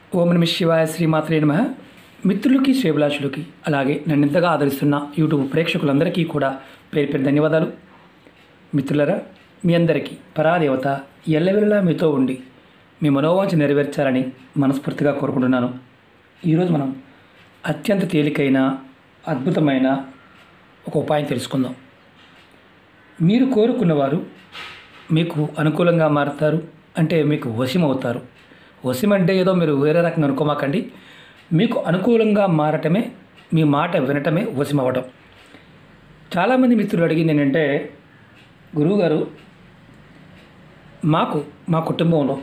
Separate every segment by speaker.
Speaker 1: ఓం నమ శివాయ శ్రీమాత్రే నమ మిత్రులకి శ్రేభిలాషులకి అలాగే నన్ను ఇంతగా ఆదరిస్తున్న యూట్యూబ్ ప్రేక్షకులందరికీ కూడా పేరు పేరు ధన్యవాదాలు మిత్రులరా మీ అందరికీ పరాదేవత ఎల్లవెల్లా మీతో ఉండి మీ మనోవాంఛ నెరవేర్చాలని మనస్ఫూర్తిగా కోరుకుంటున్నాను ఈరోజు మనం అత్యంత తేలికైన అద్భుతమైన ఒక ఉపాయం తెలుసుకుందాం మీరు కోరుకున్నవారు మీకు అనుకూలంగా మారుతారు అంటే మీకు వశం అవుతారు వశం అంటే ఏదో మీరు వేరే రకంగా అనుకోమాకండి మీకు అనుకూలంగా మారటమే మీ మాట వినటమే వశం అవ్వటం చాలామంది మిత్రులు అడిగింది ఏంటంటే గురువుగారు మాకు మా కుటుంబంలో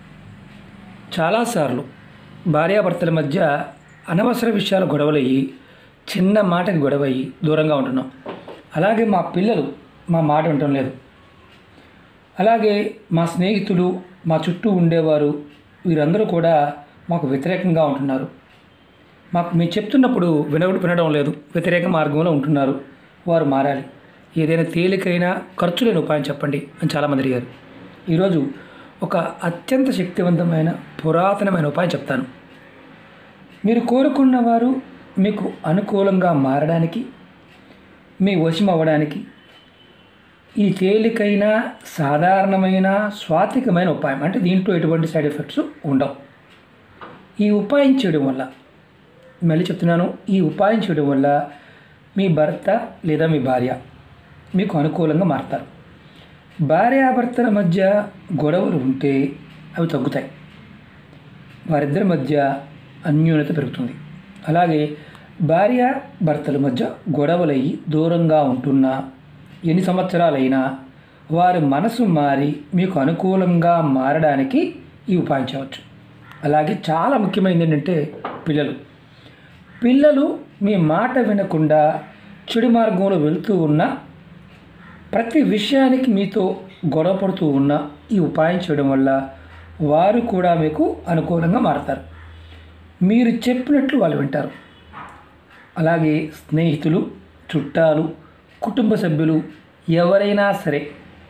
Speaker 1: చాలాసార్లు భార్యాభర్తల మధ్య అనవసర విషయాలు గొడవలయ్యి చిన్న మాటకి గొడవయ్యి దూరంగా ఉంటున్నాం అలాగే మా పిల్లలు మా మాట వినటం లేదు అలాగే మా స్నేహితులు మా చుట్టూ ఉండేవారు వీరందరూ కూడా మాకు వ్యతిరేకంగా ఉంటున్నారు మాకు మేము చెప్తున్నప్పుడు వినడు వినడం లేదు వ్యతిరేక మార్గంలో ఉంటున్నారు వారు మారాలి ఏదైనా తేలికైన ఖర్చు లేని ఉపాయం చెప్పండి అని చాలామంది అడిగారు ఈరోజు ఒక అత్యంత శక్తివంతమైన పురాతనమైన ఉపాయం చెప్తాను మీరు కోరుకున్న వారు మీకు అనుకూలంగా మారడానికి మీ వశం అవ్వడానికి ఈ తేలికైన సాధారణమైన స్వాతికమైన ఉపాయం అంటే దీంట్లో ఎటువంటి సైడ్ ఎఫెక్ట్స్ ఉండవు ఈ ఉపాయం చేయడం వల్ల మళ్ళీ చెప్తున్నాను ఈ ఉపాయం చేయడం వల్ల మీ భర్త లేదా మీ భార్య మీకు అనుకూలంగా మారతారు భార్యాభర్తల మధ్య గొడవలు ఉంటే అవి తగ్గుతాయి వారిద్దరి మధ్య అన్యోన్యత పెరుగుతుంది అలాగే భార్య భర్తల మధ్య గొడవలయ్యి దూరంగా ఉంటున్నా ఎన్ని సంవత్సరాలైనా వారి మనసు మారి మీకు అనుకూలంగా మారడానికి ఈ ఉపాయం చేయవచ్చు అలాగే చాలా ముఖ్యమైనది ఏంటంటే పిల్లలు పిల్లలు మీ మాట వినకుండా చెడు మార్గంలో వెళ్తూ ఉన్న ప్రతి విషయానికి మీతో గొడవ పడుతూ ఉన్న ఈ ఉపాయం చేయడం వల్ల వారు కూడా మీకు అనుకూలంగా మారతారు మీరు చెప్పినట్లు వాళ్ళు వింటారు అలాగే స్నేహితులు చుట్టాలు కుటుంబ సభ్యులు ఎవరైనా సరే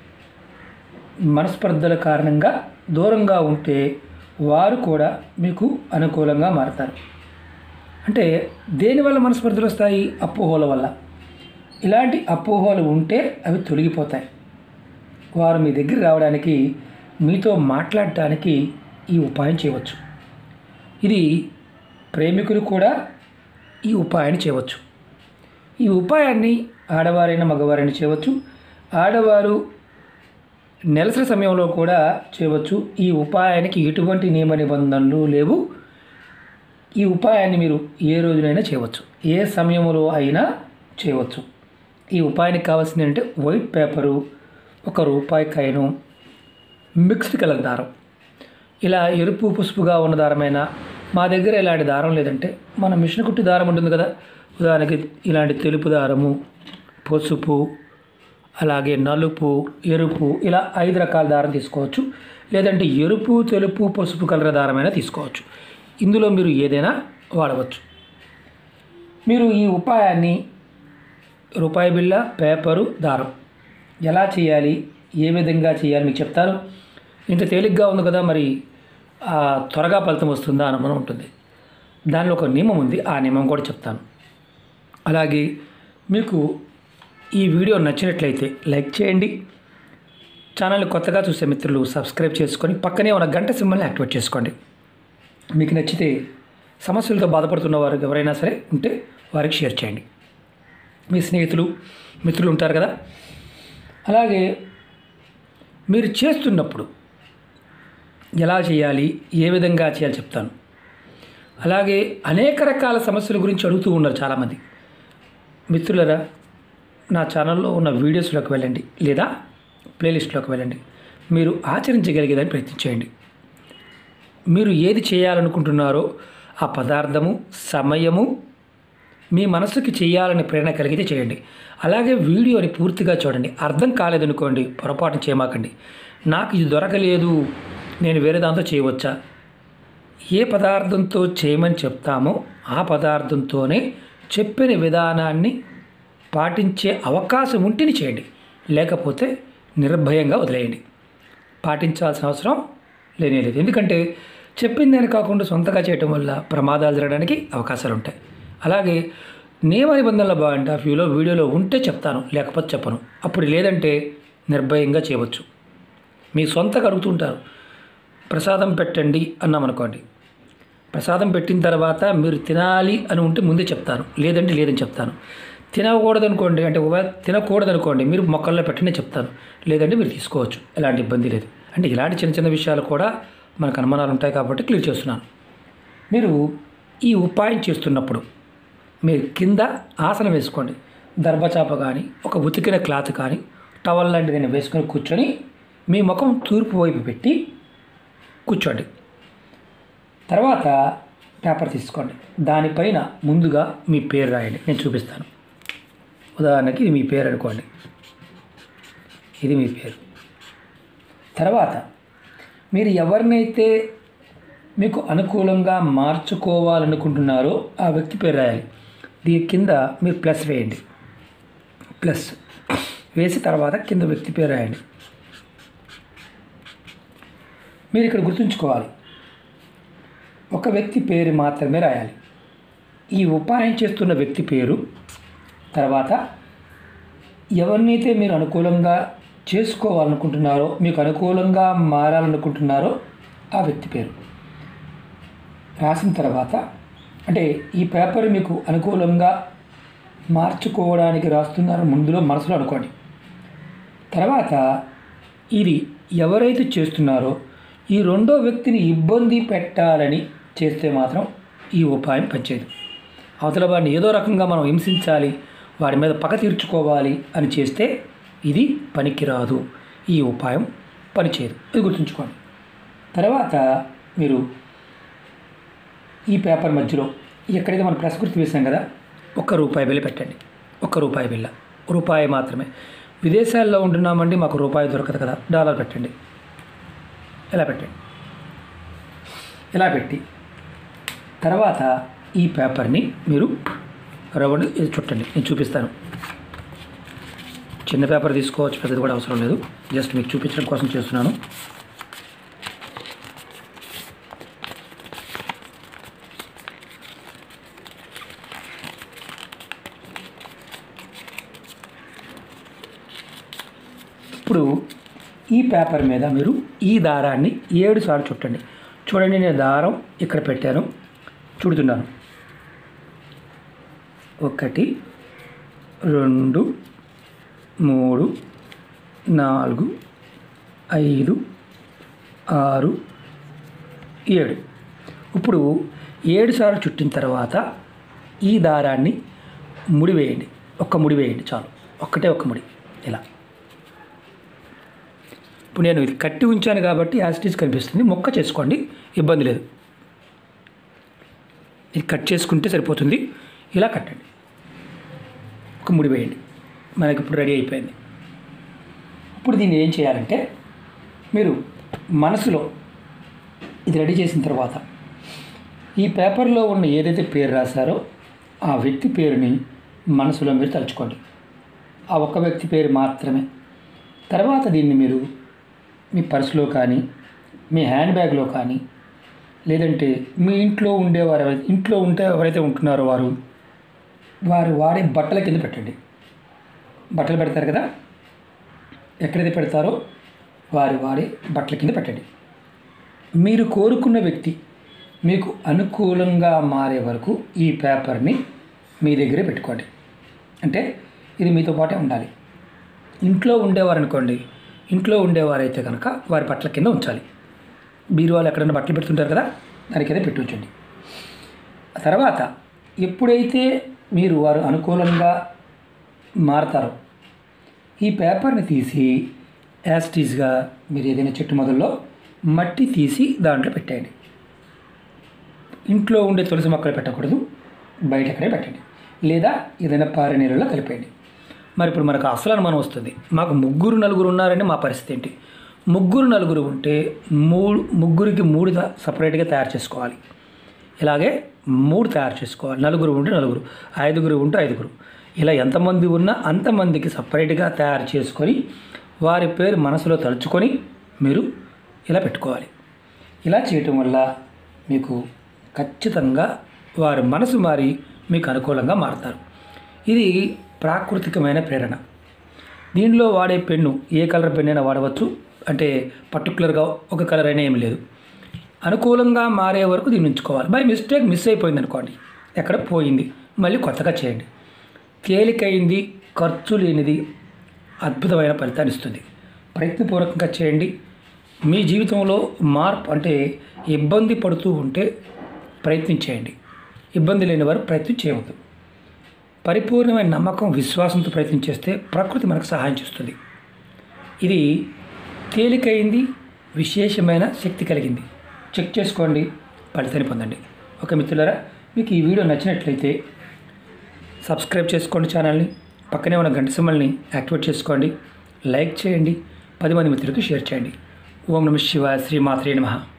Speaker 1: మనస్పర్ధల కారణంగా దూరంగా ఉంటే వారు కూడా మీకు అనుకూలంగా మారతారు అంటే దేనివల్ల మనస్పర్ధలు వస్తాయి అపోహల వల్ల ఇలాంటి అపోహలు ఉంటే అవి తొలగిపోతాయి వారు మీ దగ్గర రావడానికి మీతో మాట్లాడటానికి ఈ ఉపాయం చేయవచ్చు ఇది ప్రేమికులు కూడా ఈ ఉపాయాన్ని చేయవచ్చు ఈ ఉపాయాన్ని ఆడవారైనా మగవారైనా చేయవచ్చు ఆడవారు నెలసరి సమయంలో కూడా చేయవచ్చు ఈ ఉపాయానికి ఎటువంటి నియమ నిబంధనలు లేవు ఈ ఉపాయాన్ని మీరు ఏ రోజునైనా చేయవచ్చు ఏ సమయంలో అయినా చేయవచ్చు ఈ ఉపాయానికి కావాల్సింది ఏంటంటే వైట్ పేపరు ఒక రూపాయి కాయను మిక్స్డ్ కలర్ దారం ఇలా ఎరుపు పసుపుగా ఉన్న దారమైనా మా దగ్గర ఇలాంటి దారం లేదంటే మన మిషన్ కుట్టి దారం ఉంటుంది కదా ఉదాహరణకి ఇలాంటి తెలుపు దారము పసుపు అలాగే నలుపు ఎరుపు ఇలా ఐదు రకాల దారం తీసుకోవచ్చు లేదంటే ఎరుపు తెలుపు పసుపు కలర్ దారమైనా తీసుకోవచ్చు ఇందులో మీరు ఏదైనా వాడవచ్చు మీరు ఈ ఉపాయాన్ని రూపాయి బిళ్ళ పేపరు దారం ఎలా చేయాలి ఏ విధంగా చేయాలి మీకు చెప్తారు ఇంత తేలిగ్గా ఉంది కదా మరి ఆ, త్వరగా ఫలితం వస్తుందా అని మనం ఉంటుంది దానిలో ఒక నియమం ఉంది ఆ నియమం కూడా చెప్తాను అలాగే మీకు ఈ వీడియో నచ్చినట్లయితే లైక్ చేయండి ఛానల్ కొత్తగా చూసే మిత్రులు సబ్స్క్రైబ్ చేసుకొని పక్కనే ఉన్న గంట సింబల్ని యాక్టివేట్ చేసుకోండి మీకు నచ్చితే సమస్యలతో బాధపడుతున్న వారు ఎవరైనా సరే ఉంటే వారికి షేర్ చేయండి మీ స్నేహితులు మిత్రులు ఉంటారు కదా అలాగే మీరు చేస్తున్నప్పుడు ఎలా చేయాలి ఏ విధంగా చేయాలి చెప్తాను అలాగే అనేక రకాల సమస్యల గురించి అడుగుతూ ఉన్నారు చాలామంది మిత్రులరా నా ఛానల్లో ఉన్న వీడియోస్లోకి వెళ్ళండి లేదా ప్లేలిస్ట్లోకి వెళ్ళండి మీరు ఆచరించగలిగేదాన్ని ప్రయత్నించేయండి మీరు ఏది చేయాలనుకుంటున్నారో ఆ పదార్థము సమయము మీ మనసుకి చేయాలని ప్రేరణ కలిగితే చేయండి అలాగే వీడియోని పూర్తిగా చూడండి అర్థం కాలేదనుకోండి పొరపాటు చేయమాకండి నాకు ఇది దొరకలేదు నేను వేరే దాంతో చేయవచ్చా ఏ పదార్థంతో చేయమని చెప్తామో ఆ పదార్థంతోనే చెప్పిన విధానాన్ని పాటించే అవకాశం ఉంటేనే చేయండి లేకపోతే నిర్భయంగా వదిలేయండి పాటించాల్సిన అవసరం లేనే లేదు ఎందుకంటే చెప్పిందని కాకుండా సొంతగా చేయటం వల్ల ప్రమాదాలు జరగడానికి అవకాశాలు ఉంటాయి అలాగే నియమ నిబంధనల పాయింట్ ఆఫ్ వ్యూలో వీడియోలో ఉంటే చెప్తాను లేకపోతే చెప్పను అప్పుడు లేదంటే నిర్భయంగా చేయవచ్చు మీ సొంతగా అడుగుతుంటారు ప్రసాదం పెట్టండి అన్నామనుకోండి ప్రసాదం పెట్టిన తర్వాత మీరు తినాలి అని ఉంటే ముందే చెప్తాను లేదంటే లేదని చెప్తాను తినకూడదు అనుకోండి అంటే ఒకవేళ తినకూడదు అనుకోండి మీరు మొక్కల్లో పెట్టండి చెప్తాను లేదంటే మీరు తీసుకోవచ్చు ఎలాంటి ఇబ్బంది లేదు అంటే ఇలాంటి చిన్న చిన్న విషయాలు కూడా మనకు అనుమానాలు ఉంటాయి కాబట్టి క్లియర్ చేస్తున్నాను మీరు ఈ ఉపాయం చేస్తున్నప్పుడు మీరు కింద ఆసనం వేసుకోండి దర్భచాప కానీ ఒక ఉతికిన క్లాత్ కానీ టవల్ లాంటిది వేసుకొని కూర్చొని మీ ముఖం తూర్పు వైపు పెట్టి కూర్చోండి తర్వాత పేపర్ తీసుకోండి దానిపైన ముందుగా మీ పేరు రాయండి నేను చూపిస్తాను ఉదాహరణకి ఇది మీ పేరు అనుకోండి ఇది మీ పేరు తర్వాత మీరు ఎవరినైతే మీకు అనుకూలంగా మార్చుకోవాలనుకుంటున్నారో ఆ వ్యక్తి పేరు రాయాలి దీని కింద మీరు ప్లస్ వేయండి ప్లస్ వేసి తర్వాత కింద వ్యక్తి పేరు రాయండి మీరు ఇక్కడ గుర్తుంచుకోవాలి ఒక వ్యక్తి పేరు మాత్రమే రాయాలి ఈ ఉపాయం చేస్తున్న వ్యక్తి పేరు తర్వాత ఎవరినైతే మీరు అనుకూలంగా చేసుకోవాలనుకుంటున్నారో మీకు అనుకూలంగా మారాలనుకుంటున్నారో ఆ వ్యక్తి పేరు రాసిన తర్వాత అంటే ఈ పేపర్ మీకు అనుకూలంగా మార్చుకోవడానికి రాస్తున్నారు ముందులో మనసులో అనుకోండి తర్వాత ఇది ఎవరైతే చేస్తున్నారో ఈ రెండో వ్యక్తిని ఇబ్బంది పెట్టాలని చేస్తే మాత్రం ఈ ఉపాయం పనిచేయదు అవతల వాడిని ఏదో రకంగా మనం హింసించాలి వాడి మీద పగ తీర్చుకోవాలి అని చేస్తే ఇది పనికిరాదు ఈ ఉపాయం పనిచేయదు ఇది గుర్తుంచుకోండి తర్వాత మీరు ఈ పేపర్ మధ్యలో ఎక్కడైతే మనం ప్లస్ గుర్తు వేసాం కదా ఒక్క రూపాయి బిల్ల పెట్టండి ఒక్క రూపాయి బిల్ల రూపాయి మాత్రమే విదేశాల్లో ఉంటున్నామండి మాకు రూపాయి దొరకదు కదా డాలర్ పెట్టండి ఇలా పెట్టండి ఇలా పెట్టి తర్వాత ఈ పేపర్ని మీరు రౌండ్ ఇది చుట్టండి నేను చూపిస్తాను చిన్న పేపర్ తీసుకోవచ్చు పెద్దది కూడా అవసరం లేదు జస్ట్ మీకు చూపించడం కోసం చేస్తున్నాను ఇప్పుడు ఈ పేపర్ మీద మీరు ఈ దారాన్ని ఏడు సార్లు చుట్టండి చూడండి నేను దారం ఇక్కడ పెట్టాను చుడుతున్నాను ఒకటి రెండు మూడు నాలుగు ఐదు ఆరు ఏడు ఇప్పుడు ఏడు సార్లు చుట్టిన తర్వాత ఈ దారాన్ని ముడి వేయండి ఒక్క ముడి వేయండి చాలు ఒక్కటే ఒక్క ముడి ఇలా ఇప్పుడు నేను ఇది కట్టి ఉంచాను కాబట్టి యాసిటీస్ కనిపిస్తుంది మొక్క చేసుకోండి ఇబ్బంది లేదు ఇది కట్ చేసుకుంటే సరిపోతుంది ఇలా కట్టండి ఒక ముడి వేయండి మనకి ఇప్పుడు రెడీ అయిపోయింది ఇప్పుడు దీన్ని ఏం చేయాలంటే మీరు మనసులో ఇది రెడీ చేసిన తర్వాత ఈ పేపర్లో ఉన్న ఏదైతే పేరు రాశారో ఆ వ్యక్తి పేరుని మనసులో మీరు తలుచుకోండి ఆ ఒక్క వ్యక్తి పేరు మాత్రమే తర్వాత దీన్ని మీరు మీ పర్సులో కానీ మీ హ్యాండ్ బ్యాగ్లో కానీ లేదంటే మీ ఇంట్లో ఉండేవారు ఎవరైతే ఇంట్లో ఉంటే ఎవరైతే ఉంటున్నారో వారు వారు వాడే బట్టల కింద పెట్టండి బట్టలు పెడతారు కదా ఎక్కడైతే పెడతారో వారి వాడే బట్టల కింద పెట్టండి మీరు కోరుకున్న వ్యక్తి మీకు అనుకూలంగా మారే వరకు ఈ పేపర్ని మీ దగ్గరే పెట్టుకోండి అంటే ఇది మీతో పాటే ఉండాలి ఇంట్లో ఉండేవారు అనుకోండి ఇంట్లో ఉండేవారైతే కనుక వారి బట్టల కింద ఉంచాలి బీరువాలు ఎక్కడైనా బట్టలు పెడుతుంటారు కదా దాని కింద పెట్టి ఉంచండి ఆ తర్వాత ఎప్పుడైతే మీరు వారు అనుకూలంగా మారతారో ఈ పేపర్ని తీసి యాస్టీస్గా మీరు ఏదైనా చెట్టు మొదల్లో మట్టి తీసి దాంట్లో పెట్టేయండి ఇంట్లో ఉండే తులసి మొక్కలు పెట్టకూడదు బయట ఎక్కడే పెట్టండి లేదా ఏదైనా పారే నీళ్ళలో కలిపేయండి మరి ఇప్పుడు మనకు అసలు అనుమానం వస్తుంది మాకు ముగ్గురు నలుగురు ఉన్నారని మా పరిస్థితి ఏంటి ముగ్గురు నలుగురు ఉంటే మూడు ముగ్గురికి మూడు దా- సపరేట్గా తయారు చేసుకోవాలి ఇలాగే మూడు తయారు చేసుకోవాలి నలుగురు ఉంటే నలుగురు ఐదుగురు ఉంటే ఐదుగురు ఇలా ఎంతమంది ఉన్నా అంతమందికి సపరేట్గా తయారు చేసుకొని వారి పేరు మనసులో తలుచుకొని మీరు ఇలా పెట్టుకోవాలి ఇలా చేయటం వల్ల మీకు ఖచ్చితంగా వారి మనసు మారి మీకు అనుకూలంగా మారుతారు ఇది ప్రాకృతికమైన ప్రేరణ దీనిలో వాడే పెన్ను ఏ కలర్ పెన్ అయినా వాడవచ్చు అంటే పర్టికులర్గా ఒక కలర్ అయినా ఏమి లేదు అనుకూలంగా మారే వరకు దీన్ని ఉంచుకోవాలి బై మిస్టేక్ మిస్ అయిపోయింది అనుకోండి ఎక్కడ పోయింది మళ్ళీ కొత్తగా చేయండి తేలికైంది ఖర్చు లేనిది అద్భుతమైన ఫలితాన్ని ఇస్తుంది ప్రయత్నపూర్వకంగా చేయండి మీ జీవితంలో మార్పు అంటే ఇబ్బంది పడుతూ ఉంటే ప్రయత్నం చేయండి ఇబ్బంది లేని వారు ప్రయత్నం చేయవద్దు పరిపూర్ణమైన నమ్మకం విశ్వాసంతో ప్రయత్నం చేస్తే ప్రకృతి మనకు సహాయం చేస్తుంది ఇది తేలికైంది విశేషమైన శక్తి కలిగింది చెక్ చేసుకోండి ఫలితాన్ని పొందండి ఒక మిత్రులారా మీకు ఈ వీడియో నచ్చినట్లయితే సబ్స్క్రైబ్ చేసుకోండి ఛానల్ని పక్కనే ఉన్న గంట సింబల్ని యాక్టివేట్ చేసుకోండి లైక్ చేయండి పది మంది మిత్రులకు షేర్ చేయండి ఓం నమ శివాయ శ్రీమాత్రే నమః